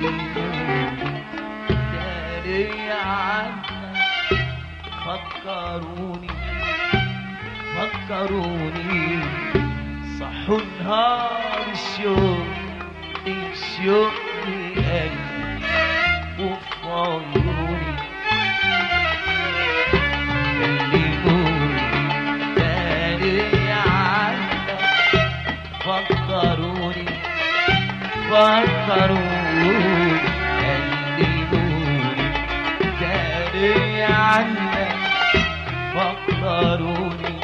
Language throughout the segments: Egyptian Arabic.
داري عنك فكروني فكروني صحوا نهار الشوق الشوق لقلبي وفي عيوني كلموني داري عنك فكروني فكروني كلموني داري عنك فكروني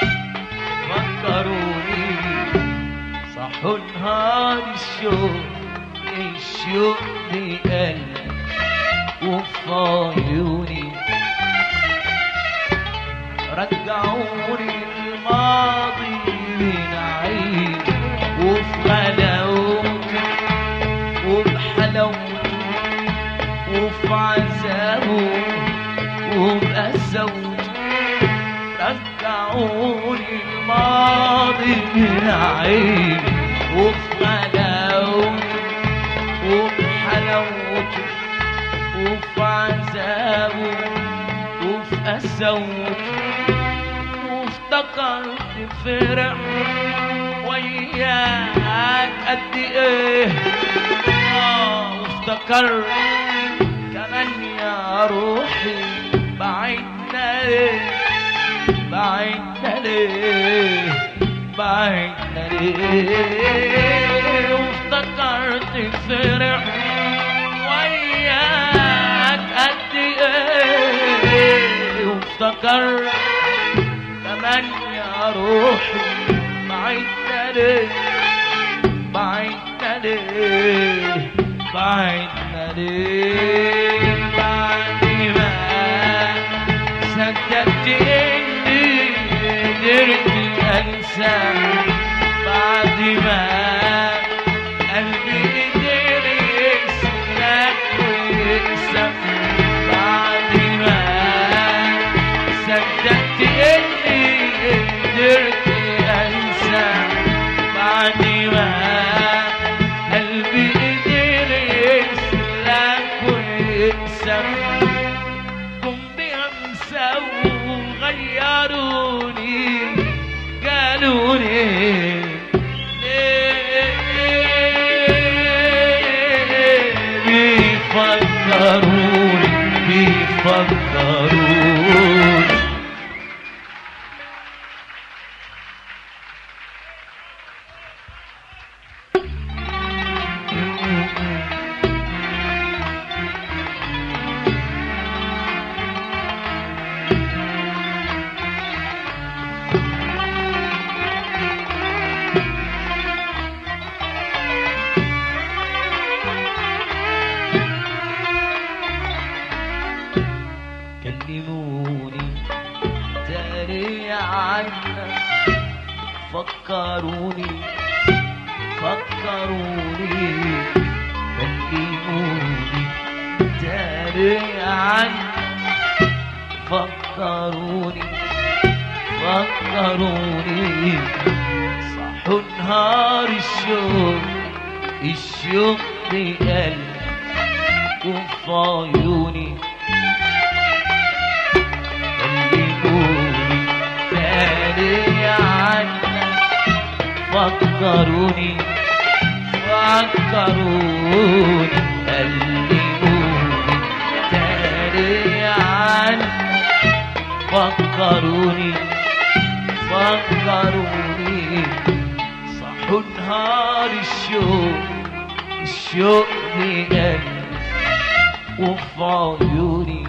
فكروني صحوا نهار الشوق الشوق لقلبي وفي عيوني رجعوني الماضي بنعيم وفي غلاوته وبحلاوته وفي عذابه وبقساوته رجعوني الماضي بنعيم وفي غلاوته وبحلاوته وفي عذابه وفي قساوته وافتكرت فرح وياك قد ايه اه وافتكرت كمان يا روحي بعدنا ليه بعدنا ليه بعدنا ليه وافتكرت فرح وياك قد ايه وافتكرت كمان يا روحي بعدنا ليه بعدنا ليه بعدنا ليه بعد ما صدقت اني قدرت انسى بعد ما قلبي قدر يسلك ويقسى بعد ما صدقت اني قدرت انسى بعد ما قلبي قدر يسلك ويقسى كن بينسى وغيروني قالوني بيفكروني بيفكروني كلموني تاني عنك فكروني فكروني كلموني تاني عنك فكروني فكروني صحوا نهار الشوق الشوق بقلبي وفي عيوني كلموني تاني عنك فكروني فكروني كلموني تاني عنك فكروني فكروني صحوا نهار الشوق الشوق بقلبي وفي عيوني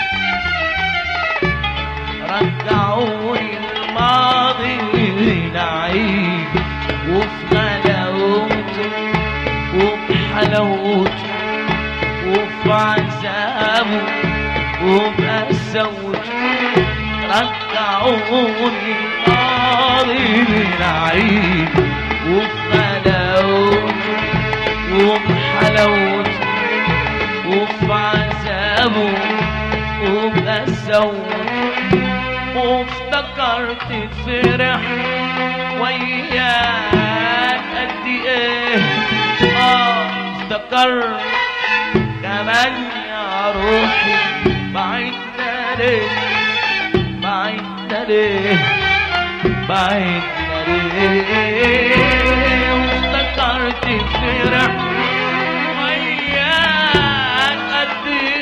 رجعوني الماضي نعيم وفي غلاوته وبحلاوته وفي عذابه وبقساوته رجعوني الماضي نعيم وفي غلاوته وبحلاوته وفي عذابه وبقساوته وافتكرت فرح وياك قد ايه اه افتكرت يا روحي بعدنا ليه بعدنا ليه بعدنا ليه وافتكرت فرح وياك قد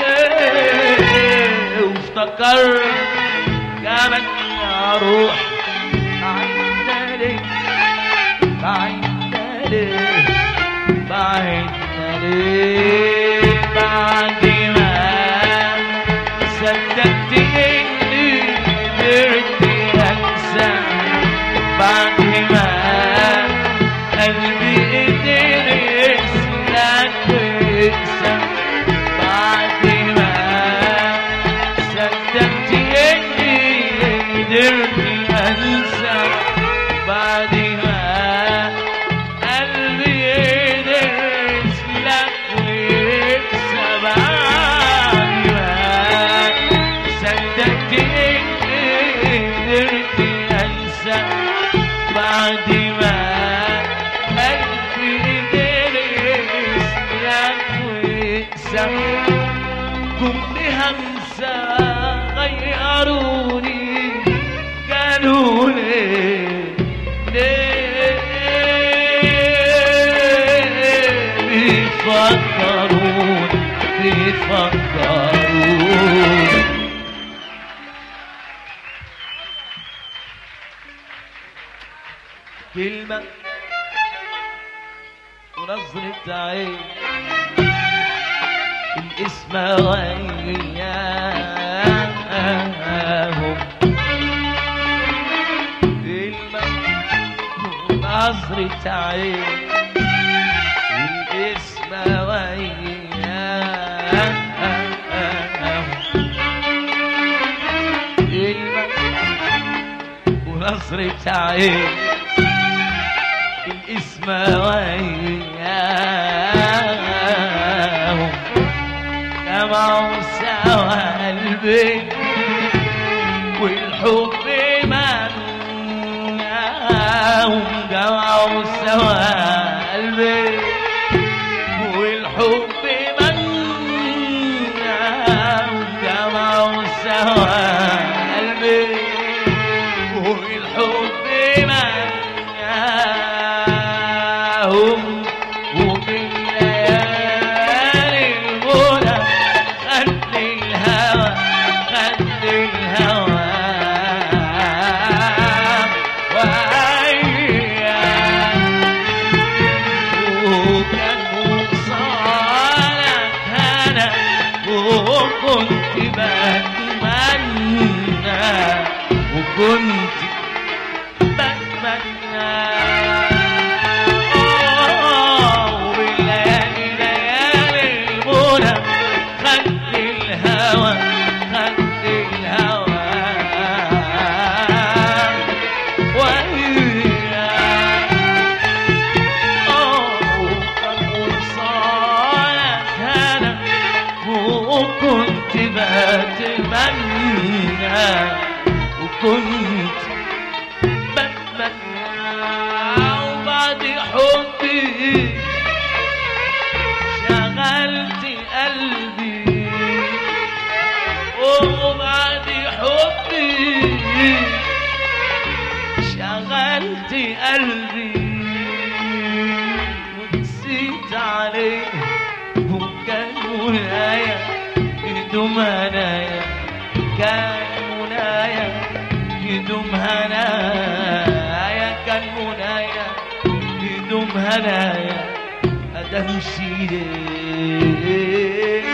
ايه وافتكرت جابك يا روح بعدنا ليه بعدنا ليه بعدنا ليه بعد ما صدقت اني قدرت انسى بعد ما قلبي قدر يسلك ويكسى بعد ما صدقت اني قدرت انسى بعد ما قلبي قدر يسلك ويكسى بعد ما صدقت اني قدرت انسى بعد ما قلبي قدر يسلك ويكسى كنت همسة غيروني قالوا ليه ليه بيفكرون بيفكرون كلمة ونظرة عين الاسم وياهم كلمة ونظرة عين الاسم وياهم كلمة ونظرة عين الاسم وياهم جمعوا سوا قلبي والحب مناهم جمعوا سوا قلبي والحب مناهم جمعوا سوا قلبي والحب مناهم وبالليالي المنى خد الهوى خد الهوى وأيام وكان وصالك أنا وكنت بتمنى وكنت بتمنى آه، والليالي ليالي المنى خد الهوى خد الهوى وياك وصالك انا وكنت بتمنى وكنت بتمنى وبعد حبي شغلت قلبي وبعد حبي شغلت قلبي ونسيت عليه وكان منايا يدوم هنايا كان منايا يدوم هنايا كان منايا يدوم هنايا أدمشي ليه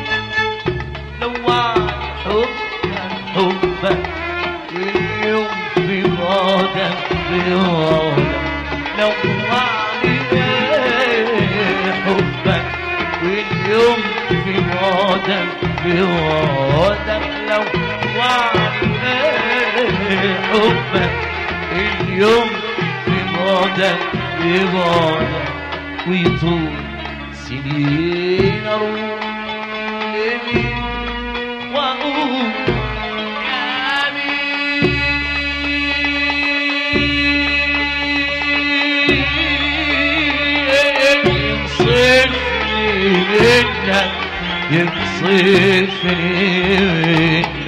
لوعي حبك حبك اليوم في بعدك في بعدك لوعي ايه حبك واليوم في بعدك في بعدك لوعي ايه حبك اليوم في بعدك في بعدك ويطول سنين اروح يمين واقول يا مين صرفني منك يقصفني